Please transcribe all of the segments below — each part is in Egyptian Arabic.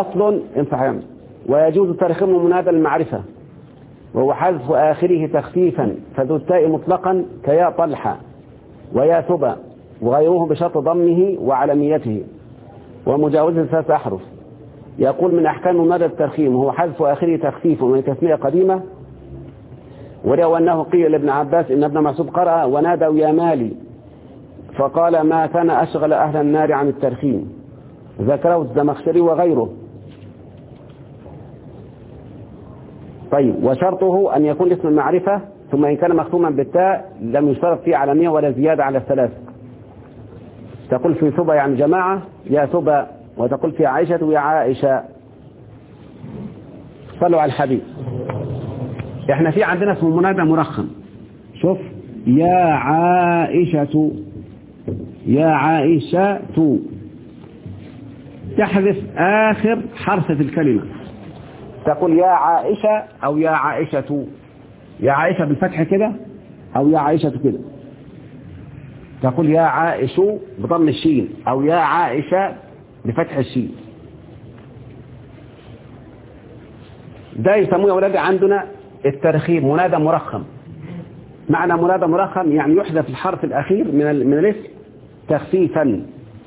فصل انفع ويجوز ترخيم منادى المعرفة وهو حذف آخره تخفيفا فذو التاء مطلقا كيا طلحة ويا ثبا وغيره بشرط ضمه وعلميته ومجاوزة ثلاث أحرف يقول من أحكام منادى الترخيم وهو حذف آخره تخفيف ومن تسمية قديمة ولو أنه قيل لابن عباس إن ابن مسعود قرأ ونادوا يا مالي فقال ما كان أشغل أهل النار عن الترخيم ذكره الزمخشري وغيره طيب وشرطه أن يكون اسم المعرفة ثم إن كان مختوما بالتاء لم يشترط فيه علامية ولا زيادة على الثلاث تقول في ثبا يعني جماعة يا ثبا وتقول في عائشة ويا عائشة صلوا على الحبيب احنا في عندنا اسمه منادى مرخم شوف يا عائشة يا عائشة تحذف آخر حرف في الكلمة تقول يا عائشة أو يا عائشة يا عائشة بالفتح كده أو يا عائشة كده تقول يا عائش بضم الشين أو يا عائشة بفتح الشين ده يسموه يا ولادي عندنا الترخيم منادى مرخم معنى منادى مرخم يعني يحذف الحرف الأخير من من الاسم تخفيفا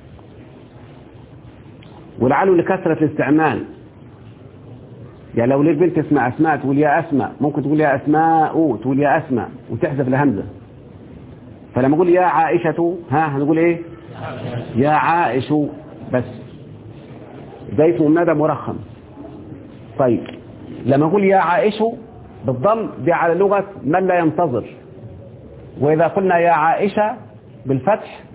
ولعله لكثرة الاستعمال يعني لو ليك بنت اسمها أسماء تقول يا أسماء ممكن تقول يا أسماء تقول يا أسماء وتحذف الهمزة فلما أقول يا عائشة ها هنقول إيه يا عائش بس ده اسمه منادى مرخم طيب لما أقول يا عائش بالضم دي على لغة من لا ينتظر وإذا قلنا يا عائشة بالفتح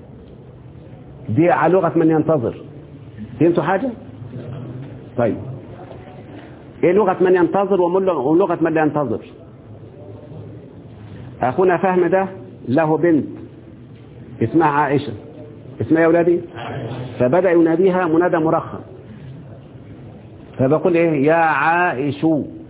دي على لغة من ينتظر فهمتوا حاجة طيب ايه لغة من ينتظر ولغة من لا ينتظر اخونا فهم ده له بنت اسمها عائشة اسمها يا ولادي فبدأ يناديها منادى مرخم فبقول ايه يا عائش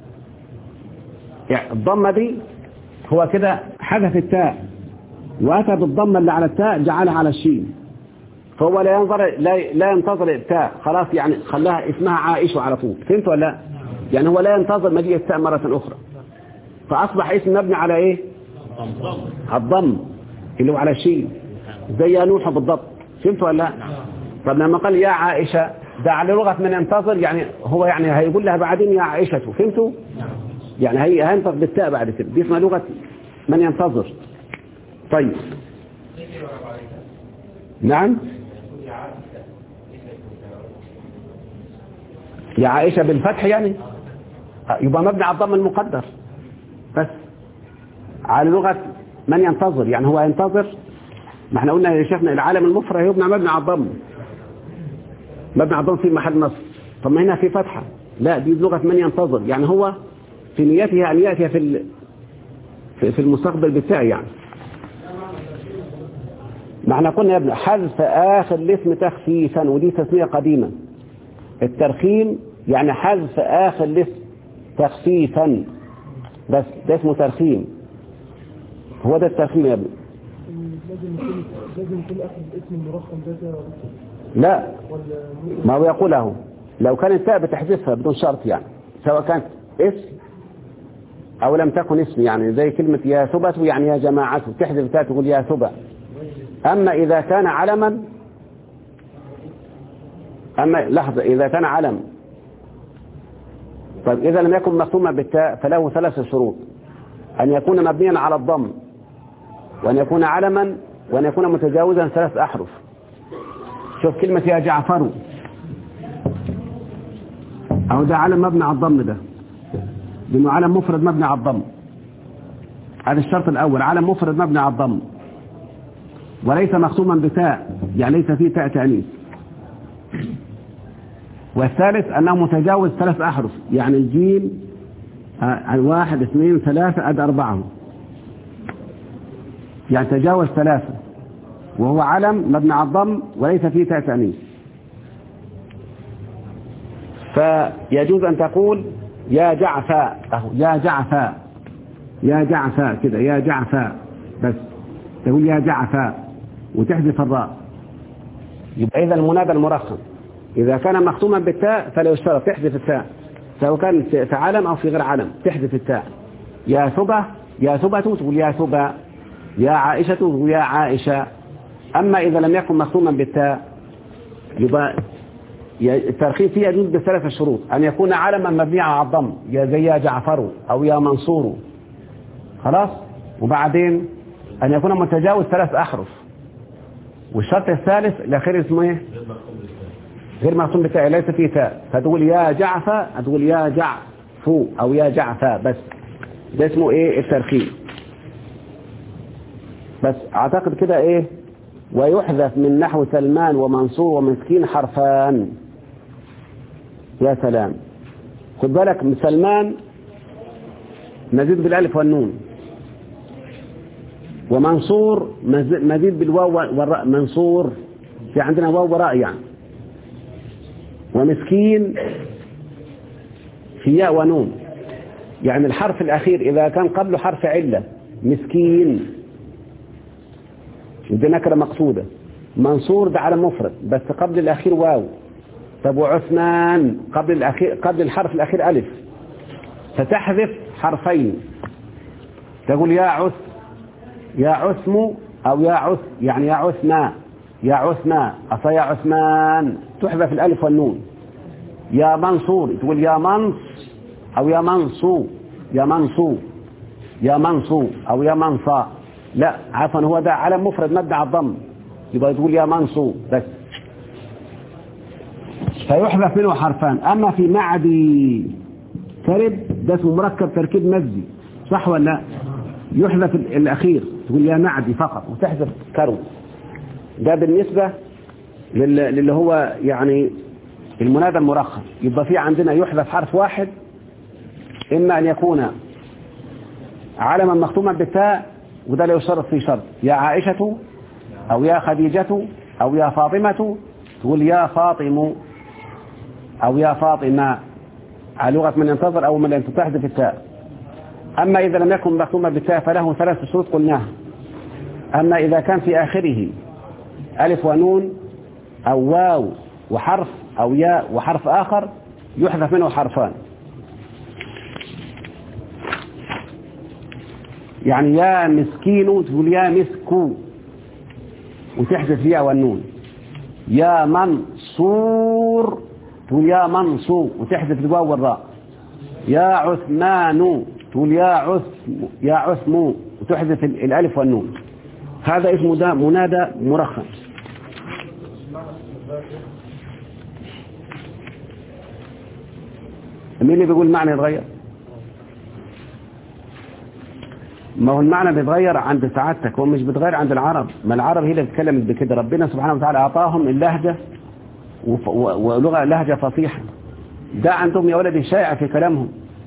يعني الضمة دي هو كده حذف التاء واتى بالضمة اللي على التاء جعلها على الشين فهو لا ينظر لا, لا ينتظر التاء خلاص يعني خلاها اسمها عائشة على طول فهمت ولا لا يعني هو لا ينتظر مجيء التاء مرة أخرى فأصبح اسم مبني على إيه الضم اللي هو على الشين زي نوح بالضبط فهمت ولا لا طب لما قال يا عائشة ده على لغة من ينتظر يعني هو يعني هيقول لها بعدين يا عائشة فهمتوا يعني هي هينطق بالتاء بعد كده دي اسمها لغة من ينتظر طيب نعم يا عائشة بالفتح يعني يبقى مبني على الضم المقدر بس على لغة من ينتظر يعني هو ينتظر ما احنا قلنا يا شيخنا العالم المفرد يبنى مبني على الضم مبني على الضم في محل نصب طب ما هنا في فتحة لا دي لغة من ينتظر يعني هو في نيته أن يأتي في في المستقبل بتاعي يعني معنى قلنا يا ابن حذف آخر الاسم تخفيفا ودي تسمية قديمة الترخيم يعني حذف آخر الاسم تخفيفا بس ده اسمه ترخيم هو ده الترخيم يا ابن لازم يكون لازم يكون اخر الاسم المرخم ده لا ولا ما هو يقوله لو كان التاء بتحذفها بدون شرط يعني سواء كانت اسم او لم تكن اسم يعني زي كلمة يا ثبت يعني يا جماعة تحذف التاء تقول يا ثبت اما اذا كان علما اما لحظة اذا كان علم طيب اذا لم يكن مختوما بالتاء فله ثلاث شروط ان يكون مبنيا على الضم وان يكون علما وان يكون متجاوزا ثلاث احرف شوف كلمة يا جعفر أو ده علم مبني على الضم ده لأنه علم مفرد مبني على الضم هذا الشرط الأول علم مفرد مبني على الضم وليس مختوما بتاء يعني ليس فيه تاء تأنيث والثالث أنه متجاوز ثلاث أحرف يعني الجيم آه، واحد اثنين ثلاثة أد أربعة يعني تجاوز ثلاثة وهو علم مبني على الضم وليس فيه تاء تأنيث فيجوز أن تقول يا جعفاء أهو يا جعفاء يا جعفاء كده يا جعفاء بس تقول يا جعفاء وتحذف الراء يبقى إذا المنادى المرخم إذا كان مختوما بالتاء فلا يشترط تحذف التاء سواء كان في في علم أو في غير علم تحذف التاء يا ثبة يا ثبة تقول يا ثبة يا عائشة تقول يا عائشة أما إذا لم يكن مختوما بالتاء يبقى ي- الترخيص فيه يجوز بثلاث شروط أن يكون علما مبنيا على الضم يا زي يا جعفر أو يا منصور خلاص وبعدين أن يكون متجاوز ثلاث أحرف والشرط الثالث الأخير اسمه إيه؟ غير مختوم بالتاء ليس فيه تاء فتقول يا جعفة هتقول يا جعفو أو يا جعفة بس ده اسمه إيه الترخيص بس أعتقد كده إيه ويحذف من نحو سلمان ومنصور ومسكين حرفان يا سلام خد بالك من سلمان مزيد بالالف والنون ومنصور مز- مزيد بالواو والراء منصور في عندنا واو وراء يعني ومسكين في ياء ونون يعني الحرف الأخير إذا كان قبله حرف علة مسكين دي نكرة مقصودة منصور ده على مفرد بس قبل الأخير واو طب وعثمان قبل الأخير قبل الحرف الأخير ألف فتحذف حرفين تقول يا عث يا عثم أو يا عث يعني يا عثما يا عثما أصا يا عثمان تحذف الألف والنون يا منصور تقول يا منص أو يا منصو يا منصو يا منصو أو يا منصا لا عفوا هو ده علم مفرد مبني على الضم يبقى تقول يا منصو بس فيحذف منه حرفان أما في معدي كرب ده اسمه مركب تركيب مزي صح ولا لا يحذف ال- الأخير تقول يا معدي فقط وتحذف كرب ده بالنسبة لل- للي هو يعني المنادى المرخص يبقى في عندنا يحذف حرف واحد إما أن يكون علما مختوما بالتاء وده لا يشترط فيه شرط يا عائشة أو يا خديجة أو يا فاطمة تقول يا فاطم أو يا فاطمة على لغة من ينتظر أو من أن تحذف التاء أما إذا لم يكن مختوما بالتاء فله ثلاث شروط قلناها أما إذا كان في آخره ألف ونون أو واو وحرف أو ياء وحرف آخر يحذف منه حرفان يعني يا مسكين تقول يا مسكو وتحذف الياء والنون يا منصور تقول يا منصور وتحذف الواو والراء يا عثمان تقول يا عثم يا عثم وتحذف ال- الالف والنون هذا اسمه ده منادى مرخص مين اللي بيقول معنى يتغير ما هو المعنى بيتغير عند سعادتك هو مش بيتغير عند العرب ما العرب هي اللي بتتكلم بكده ربنا سبحانه وتعالى اعطاهم اللهجه وف- و- ولغه لهجه فصيحه ده عندهم يا ولدي شائع في كلامهم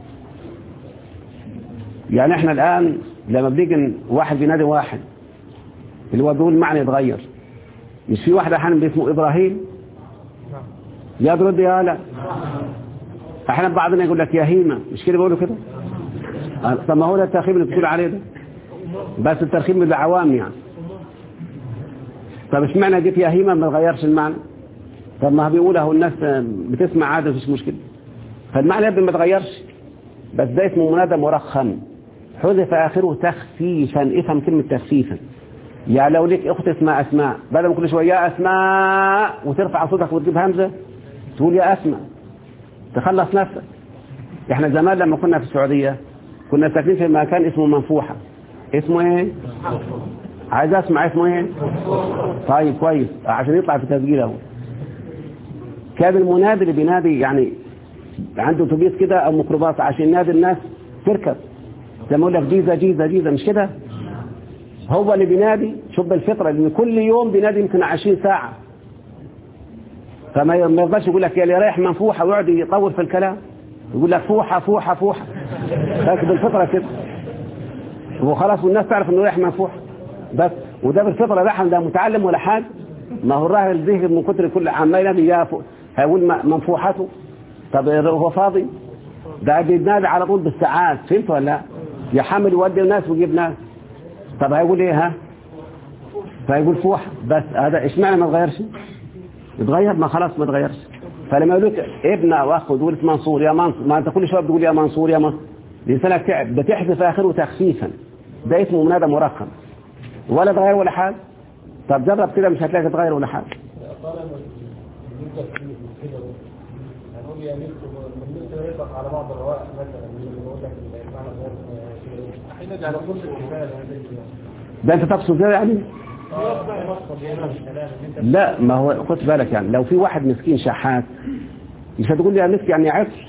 يعني احنا الان لما بنيجي واحد بينادي واحد اللي هو بيقول معنى يتغير مش في واحد احيانا اسمه ابراهيم يا برد يا لا احيانا بعضنا يقول لك يا هيمه مش كده بيقولوا كده آه، طب ما هو ده الترخيم اللي بتقول عليه ده بس الترخيم بيبقى عوام يعني طب اشمعنى جيت يا هيمه ما تغيرش المعنى طب ما بيقول اهو الناس بتسمع عادي مفيش مشكله فالمعنى يبقى ما تغيرش بس ده اسمه منادى مرخم حذف اخره تخفيفا افهم كلمه تخفيفا يعني لو ليك اخت اسمها اسماء بدل ما كل شويه يا اسماء وترفع صوتك وتجيب همزه تقول يا اسماء تخلص نفسك احنا زمان لما كنا في السعوديه كنا ساكنين في مكان اسمه منفوحه اسمه ايه عايز اسمع اسمه ايه طيب كويس عشان يطلع في تسجيل اهو كان المنادي اللي بينادي يعني عنده اتوبيس كده او ميكروباص عشان ينادي الناس تركب زي ما يقول لك جيزه جيزه جيزه مش كده هو اللي بينادي شوف الفطره لان كل يوم بينادي يمكن 20 ساعه فما ما يرضاش يقول لك يا اللي رايح منفوحه ويقعد يطول في الكلام يقول لك فوحه فوحه فوحه لكن بالفطره كده وخلاص والناس تعرف انه رايح منفوحه بس وده بالفطره ده ده متعلم ولا حاجه ما هو الراهب الذهن من كتر كل عمال ينادي يا فوق هيقول م- منفوحته طب هو فاضي ده بينادي على طول بالساعات فهمت ولا لا يحمل يودي الناس ويجيب ناس طب هيقول ايه ها فيقول فوح بس هذا اشمعنى ما تغيرش يتغير ما خلاص ما تغيرش فلما يقول لك ابن او اخ وتقول منصور يا منصور ما انت كل شويه بتقول يا منصور يا منصور لسانك تعب بتحذف اخره تخفيفا ده اسمه منادى مرقم ولا تغير ولا حاجه طب جرب كده مش هتلاقي تغير ولا حاجه قال بالنسبة كده هنقول يا ميت بالنسبة يطلق على بعض الروائح مثلا اللي بيقول لك المعنى غير حين يجعل كل الكفاية ده انت تقصد كده يعني لا ما هو خد بالك يعني لو في واحد مسكين شحات مش هتقول لي يا مسك يعني عفش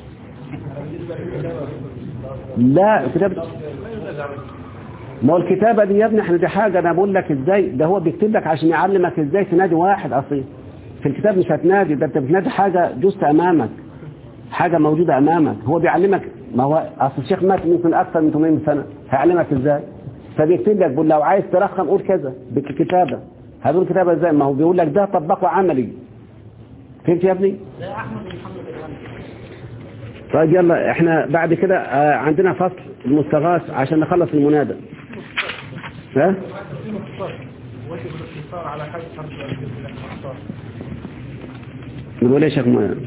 لا الكتاب ما هو الكتابة دي يا ابني احنا دي حاجة انا بقول لك ازاي ده هو بيكتب لك عشان يعلمك ازاي تنادي واحد اصيل في الكتاب مش هتنادي ده انت بتنادي حاجة جزء امامك حاجة موجودة امامك هو بيعلمك ما هو اصل الشيخ مات ممكن اكثر من 800 سنة هيعلمك ازاي فبيكتب لك بيقول لو عايز ترخم قول كذا بالكتابة هتقول كتابة ازاي ما هو بيقول لك ده طبقه عملي فهمت يا ابني طيب يلا احنا بعد كده آه، عندنا فصل المستغاث عشان نخلص المنادى ها واجب الاختصار على حد حرف الاختصار نقول ايه يا شيخ مؤمن؟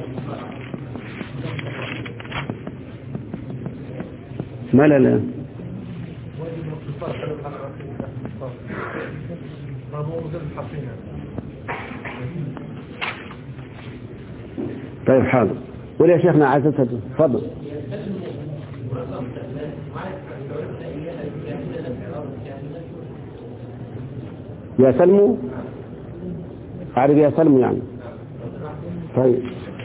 ما لا لا واجب الاختصار على الاختصار ما هو مجرد حرفين طيب حاضر قول يا شيخنا عايز تفضل يا سلمو عارف يا سلمو يعني طيب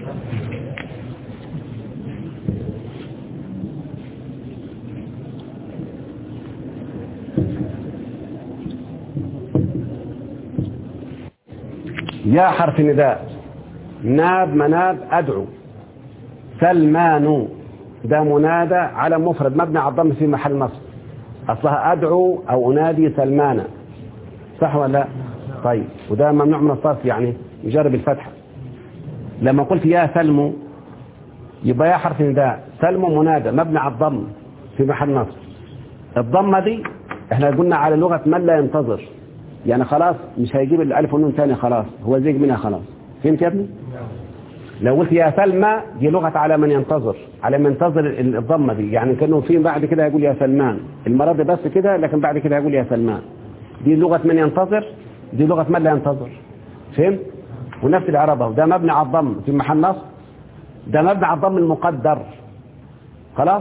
يا حرف نداء ناب مناب أدعو سلمان ده منادى على مفرد مبني على الضم في محل نصب أصلها أدعو أو أنادي سلمان صح ولا لا طيب وده ممنوع من الصرف يعني يجرب الفتحة لما قلت يا سلم يبقى يا حرف نداء سلم منادى مبني على الضم في محل نصب الضمة دي احنا قلنا على لغة من لا ينتظر يعني خلاص مش هيجيب الالف والنون تاني خلاص هو زيج منها خلاص فهمت يا ابني لو قلت يا سلمى دي لغة على من ينتظر على من ينتظر الضمة دي يعني كانه في بعد كده يقول يا سلمان المرة دي بس كده لكن بعد كده يقول يا سلمان دي لغة من ينتظر دي لغة من لا ينتظر فهمت ونفس العربة وده مبني على الضم في محل نصب ده مبني على الضم المقدر خلاص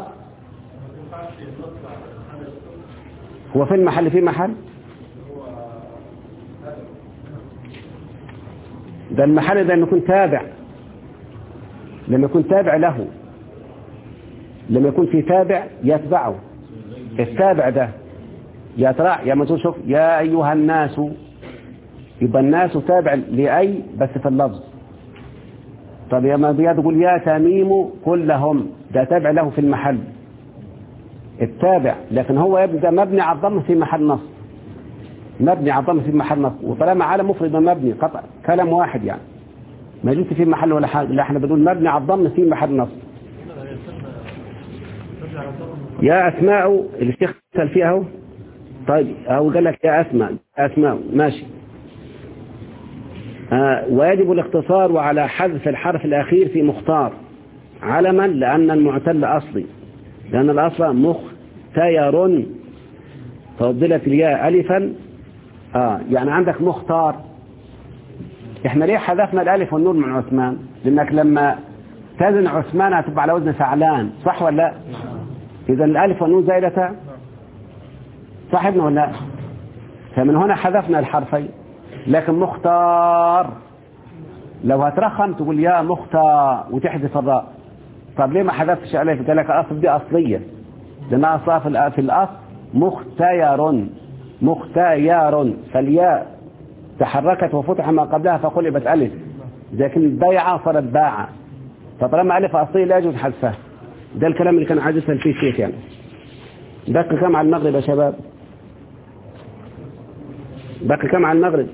هو في المحل في محل ده المحل ده انه يكون تابع لما يكون تابع له لما يكون في تابع يتبعه التابع ده يا ترى يا ما تقول شوف يا ايها الناس يبقى الناس تابع لاي بس في اللفظ طب يا ما تقول يا تميم كلهم ده تابع له في المحل التابع لكن هو يبدا مبني على الضم في محل نصب مبني على الضم في محل نصب وطالما على مفرد مبني قطع كلام واحد يعني ما جبت في محل ولا حاجه لا احنا بنقول مبني على الضم في محل نصب يا اسماء الشيخ سال فيها اهو طيب اهو قال لك يا اسماء اسماء ماشي آه ويجب الاختصار وعلى حذف الحرف الاخير في مختار علما لان المعتل اصلي لان الاصل مختير فضلت الياء الفا اه يعني عندك مختار احنا ليه حذفنا الالف والنون من عثمان لانك لما تزن عثمان هتبقى على وزن فعلان صح ولا لا اذا الالف والنون زائدتان صح ابن ولا لا فمن هنا حذفنا الحرفين لكن مختار لو هترخم تقول يا مختار وتحذف الراء طب ليه ما حذفتش الف قال لك الاصل دي اصليه لانها اصلها في في الاصل مختير مختير فالياء تحركت وفتح ما قبلها فقلبت ألف لكن بيعة صارت باعة فطالما ألف أصلية لا يجوز حذفها ده الكلام اللي كان عايز يسأل فيه الشيخ يعني باقي كم على المغرب يا شباب باقي كم على المغرب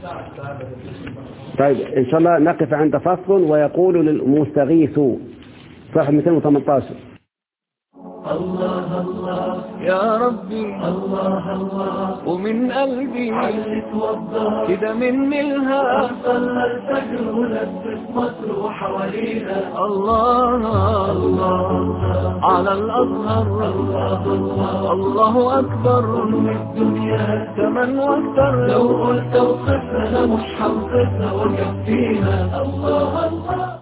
طيب إن شاء الله نقف عند فصل ويقول للمستغيث صفحة 218 الله الله يا ربي الله الله من قلبي كده مني الها صلى الفجر ولبس مصر وحوالينا الله الله على الأزهر الله أكبر من الدنيا كمن واكتر لو قلت وصفنا مش حوصفنا وكفينا الله الله